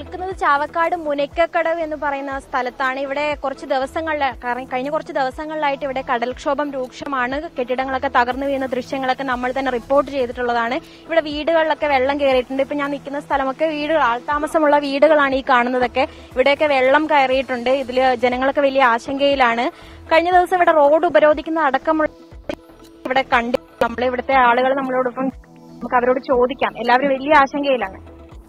നിൽക്കുന്നത് ചാവക്കാട് മുനയ്ക്കക്കടവ് എന്ന് പറയുന്ന സ്ഥലത്താണ് ഇവിടെ കുറച്ച് ദിവസങ്ങളിൽ കാരണം കഴിഞ്ഞ കുറച്ച് ദിവസങ്ങളിലായിട്ട് ഇവിടെ കടൽക്ഷോഭം രൂക്ഷമാണ് കെട്ടിടങ്ങളൊക്കെ തകർന്നു വീഴുന്ന ദൃശ്യങ്ങളൊക്കെ നമ്മൾ തന്നെ റിപ്പോർട്ട് ചെയ്തിട്ടുള്ളതാണ് ഇവിടെ വീടുകളിലൊക്കെ വെള്ളം കയറിയിട്ടുണ്ട് ഇപ്പൊ ഞാൻ നിൽക്കുന്ന സ്ഥലമൊക്കെ വീടുകൾ ആൾതാമസമുള്ള വീടുകളാണ് ഈ കാണുന്നതൊക്കെ ഇവിടെയൊക്കെ വെള്ളം കയറിയിട്ടുണ്ട് ഇതിൽ ജനങ്ങളൊക്കെ വലിയ ആശങ്കയിലാണ് കഴിഞ്ഞ ദിവസം ഇവിടെ റോഡ് ഉപരോധിക്കുന്ന അടക്കമുള്ള ഇവിടെ കണ്ടു നമ്മൾ ഇവിടുത്തെ ആളുകൾ നമ്മളോടൊപ്പം നമുക്ക് അവരോട് ചോദിക്കാം എല്ലാവരും വലിയ ആശങ്കയിലാണ്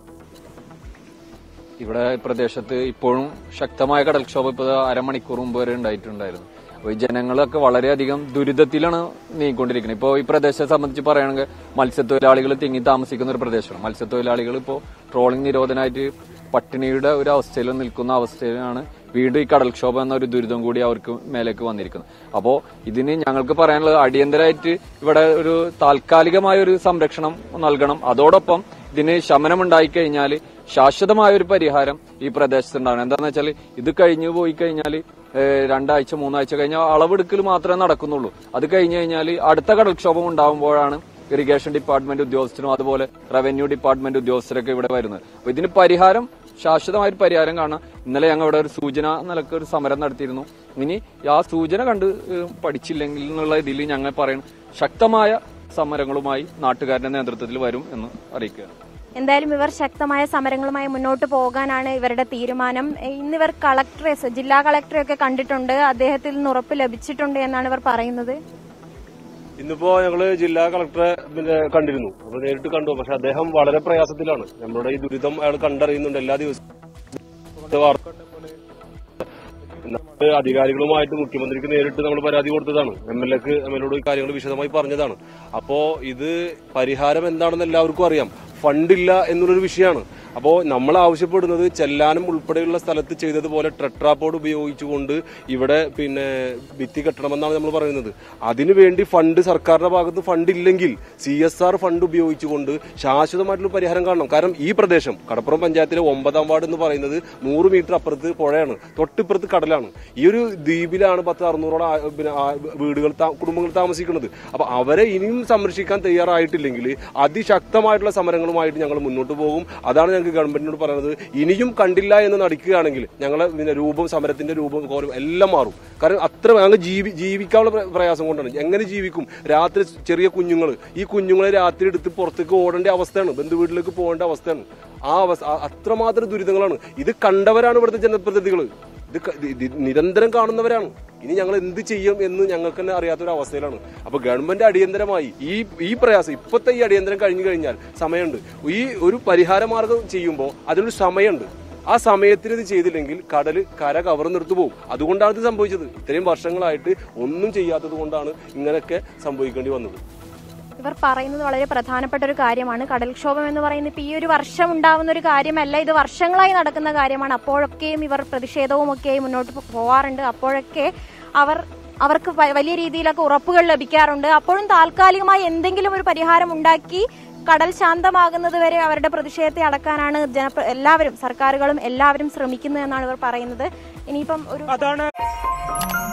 ഇവിടെ ഈ പ്രദേശത്ത് ഇപ്പോഴും ശക്തമായ കടൽക്ഷോഭം ഇപ്പോൾ അരമണിക്കൂർ മുമ്പ് വരെ ഉണ്ടായിട്ടുണ്ടായിരുന്നു അപ്പോൾ ഈ ജനങ്ങളൊക്കെ വളരെയധികം ദുരിതത്തിലാണ് നീങ്ങിക്കൊണ്ടിരിക്കുന്നത് ഇപ്പോൾ ഈ പ്രദേശത്തെ സംബന്ധിച്ച് പറയുകയാണെങ്കിൽ മത്സ്യത്തൊഴിലാളികൾ തിങ്ങി താമസിക്കുന്ന ഒരു പ്രദേശമാണ് മത്സ്യത്തൊഴിലാളികൾ ഇപ്പോൾ ട്രോളിംഗ് നിരോധനമായിട്ട് പട്ടിണിയുടെ ഒരു അവസ്ഥയിൽ നിൽക്കുന്ന അവസ്ഥയിലാണ് വീണ്ടും ഈ കടൽക്ഷോഭം എന്ന ഒരു ദുരിതം കൂടി അവർക്ക് മേലേക്ക് വന്നിരിക്കുന്നത് അപ്പോൾ ഇതിന് ഞങ്ങൾക്ക് പറയാനുള്ളത് അടിയന്തരമായിട്ട് ഇവിടെ ഒരു താൽക്കാലികമായ ഒരു സംരക്ഷണം നൽകണം അതോടൊപ്പം ഇതിന് ശമനമുണ്ടായി കഴിഞ്ഞാൽ ശാശ്വതമായ ഒരു പരിഹാരം ഈ പ്രദേശത്ത് ഉണ്ടാവണം എന്താന്ന് വെച്ചാൽ ഇത് കഴിഞ്ഞു പോയി കഴിഞ്ഞാൽ രണ്ടാഴ്ച മൂന്നാഴ്ച കഴിഞ്ഞ അളവെടുക്കൽ മാത്രമേ നടക്കുന്നുള്ളൂ അത് കഴിഞ്ഞു കഴിഞ്ഞാൽ അടുത്ത കടൽക്ഷോഭം ഉണ്ടാകുമ്പോഴാണ് ഇറിഗേഷൻ ഡിപ്പാർട്ട്മെന്റ് ഉദ്യോഗസ്ഥരും അതുപോലെ റവന്യൂ ഡിപ്പാർട്ട്മെന്റ് ഉദ്യോഗസ്ഥരൊക്കെ ഇവിടെ വരുന്നത് അപ്പൊ ഇതിന് പരിഹാരം ശാശ്വതമായ ഒരു പരിഹാരം കാണാം ഇന്നലെ ഞങ്ങൾ ഇവിടെ ഒരു സൂചന നിലക്ക് ഒരു സമരം നടത്തിയിരുന്നു ഇനി ആ സൂചന കണ്ട് ഏഹ്, പഠിച്ചില്ലെങ്കിൽ എന്നുള്ള ഇതിൽ ഞങ്ങൾ പറയുന്നു ശക്തമായ സമരങ്ങളുമായി നാട്ടുകാരുടെ നേതൃത്വത്തിൽ വരും എന്ന് അറിയിക്കുകയാണ് എന്തായാലും ഇവർ ശക്തമായ സമരങ്ങളുമായി മുന്നോട്ട് പോകാനാണ് ഇവരുടെ തീരുമാനം ഇന്നിവർ കളക്ടറെ ജില്ലാ കളക്ടറെ ഒക്കെ കണ്ടിട്ടുണ്ട് അദ്ദേഹത്തിൽ നിന്ന് ഉറപ്പ് ലഭിച്ചിട്ടുണ്ട് എന്നാണ് ഇവർ പറയുന്നത് ഇന്നിപ്പോ ഞങ്ങള് ജില്ലാ കളക്ടറെ പിന്നെ കണ്ടിരുന്നു അപ്പൊ നേരിട്ട് കണ്ടു പക്ഷെ അദ്ദേഹം വളരെ പ്രയാസത്തിലാണ് നമ്മുടെ ഈ ദുരിതം അയാൾ കണ്ടറിയുന്നുണ്ട് എല്ലാ ദിവസവും വാർത്ത നമ്മള് അധികാരികളുമായിട്ട് മുഖ്യമന്ത്രിക്ക് നേരിട്ട് നമ്മൾ പരാതി കൊടുത്തതാണ് എം എൽ എക്ക് എം എൽ എയോട് കാര്യങ്ങൾ വിശദമായി പറഞ്ഞതാണ് അപ്പോ ഇത് പരിഹാരം എന്താണെന്ന് എല്ലാവർക്കും അറിയാം ഫണ്ടില്ല എന്നുള്ളൊരു വിഷയമാണ് അപ്പോൾ നമ്മൾ ആവശ്യപ്പെടുന്നത് ചെല്ലാനം ഉൾപ്പെടെയുള്ള സ്ഥലത്ത് ചെയ്തതുപോലെ ട്രെട്രാപ്പോഡ് ഉപയോഗിച്ചുകൊണ്ട് ഇവിടെ പിന്നെ ഭിത്തി കെട്ടണമെന്നാണ് നമ്മൾ പറയുന്നത് അതിനുവേണ്ടി ഫണ്ട് സർക്കാരിന്റെ ഭാഗത്ത് ഫണ്ട് ഇല്ലെങ്കിൽ സി എസ് ആർ ഫണ്ട് ഉപയോഗിച്ചുകൊണ്ട് ശാശ്വതമായിട്ടുള്ള പരിഹാരം കാണണം കാരണം ഈ പ്രദേശം കടപ്പുറം പഞ്ചായത്തിലെ ഒമ്പതാം വാർഡ് എന്ന് പറയുന്നത് നൂറ് മീറ്റർ അപ്പുറത്ത് പുഴയാണ് തൊട്ടിപ്പുറത്ത് കടലാണ് ഈ ഒരു ദ്വീപിലാണ് പത്ത് അറുന്നൂറോളം ആ- പിന്നെ ആ വീടുകൾ താ- കുടുംബങ്ങൾ താമസിക്കുന്നത് അപ്പൊ അവരെ ഇനിയും സംരക്ഷിക്കാൻ തയ്യാറായിട്ടില്ലെങ്കിൽ അതിശക്തമായിട്ടുള്ള സമരങ്ങളുമായിട്ട് ഞങ്ങൾ മുന്നോട്ട് പോകും അതാണ് ഞങ്ങൾക്ക് ഗവൺമെന്റിനോട് പറയുന്നത് ഇനിയും കണ്ടില്ല എന്ന് നടിക്കുകയാണെങ്കിൽ ഞങ്ങളെ പിന്നെ രൂപം സമരത്തിന്റെ രൂപം കോലം എല്ലാം മാറും കാരണം അത്ര ഞങ്ങൾ ജീവി ജീവിക്കാനുള്ള പ്ര- പ്രയാസം കൊണ്ടാണ് എങ്ങനെ ജീവിക്കും രാത്രി ചെറിയ കുഞ്ഞുങ്ങൾ ഈ കുഞ്ഞുങ്ങളെ രാത്രി എടുത്ത് പുറത്തേക്ക് ഓടേണ്ട അവസ്ഥയാണ് ബന്ധു വീട്ടിലേക്ക് പോകേണ്ട അവസ്ഥയാണ് ആ അവസ്ഥ ആ- അത്രമാത്രം ദുരിതങ്ങളാണ് ഇത് കണ്ടവരാണ് ഇവിടുത്തെ ജനപ്രതിനിധികൾ ഇത് ക- ഇത് ഇത് നിരന്തരം കാണുന്നവരാണ് ഇനി ഞങ്ങൾ എന്ത് ചെയ്യും എന്ന് ഞങ്ങൾക്ക് തന്നെ അറിയാത്തൊരു അവസ്ഥയിലാണ് അപ്പൊ ഗവൺമെന്റ് അടിയന്തരമായി ഈ ഈ പ്രയാസം ഇപ്പോഴത്തെ ഈ അടിയന്തരം കഴിഞ്ഞു കഴിഞ്ഞാൽ സമയമുണ്ട് ഈ ഒരു പരിഹാര മാർഗം ചെയ്യുമ്പോൾ അതിനൊരു സമയമുണ്ട് ആ സമയത്തിന് ഇത് ചെയ്തില്ലെങ്കിൽ കടല് കര കവർന്ന് നിർത്തുപോകും പോകും അതുകൊണ്ടാണ് ഇത് സംഭവിച്ചത് ഇത്രയും വർഷങ്ങളായിട്ട് ഒന്നും ചെയ്യാത്തത് കൊണ്ടാണ് ഇങ്ങനെയൊക്കെ സംഭവിക്കേണ്ടി വന്നത് ഇവർ പറയുന്നത് വളരെ പ്രധാനപ്പെട്ട ഒരു കാര്യമാണ് കടൽക്ഷോഭം എന്ന് പറയുന്നത് ഇപ്പൊ ഈ ഒരു വർഷം ഉണ്ടാവുന്ന ഒരു കാര്യമല്ല ഇത് വർഷങ്ങളായി നടക്കുന്ന കാര്യമാണ് അപ്പോഴൊക്കെയും ഇവർ പ്രതിഷേധവും ഒക്കെ മുന്നോട്ട് പോ- പോവാറുണ്ട് അപ്പോഴൊക്കെ അവർ അവർക്ക് വ- വലിയ രീതിയിലൊക്കെ ഉറപ്പുകൾ ലഭിക്കാറുണ്ട് അപ്പോഴും താൽക്കാലികമായി എന്തെങ്കിലും ഒരു പരിഹാരം ഉണ്ടാക്കി കടൽ ശാന്തമാകുന്നത് വരെ അവരുടെ പ്രതിഷേധത്തെ അടക്കാനാണ് ജന എല്ലാവരും സർക്കാരുകളും എല്ലാവരും ശ്രമിക്കുന്നത് എന്നാണ് ഇവർ പറയുന്നത് ഇനിയിപ്പം ഒരു അതാണ്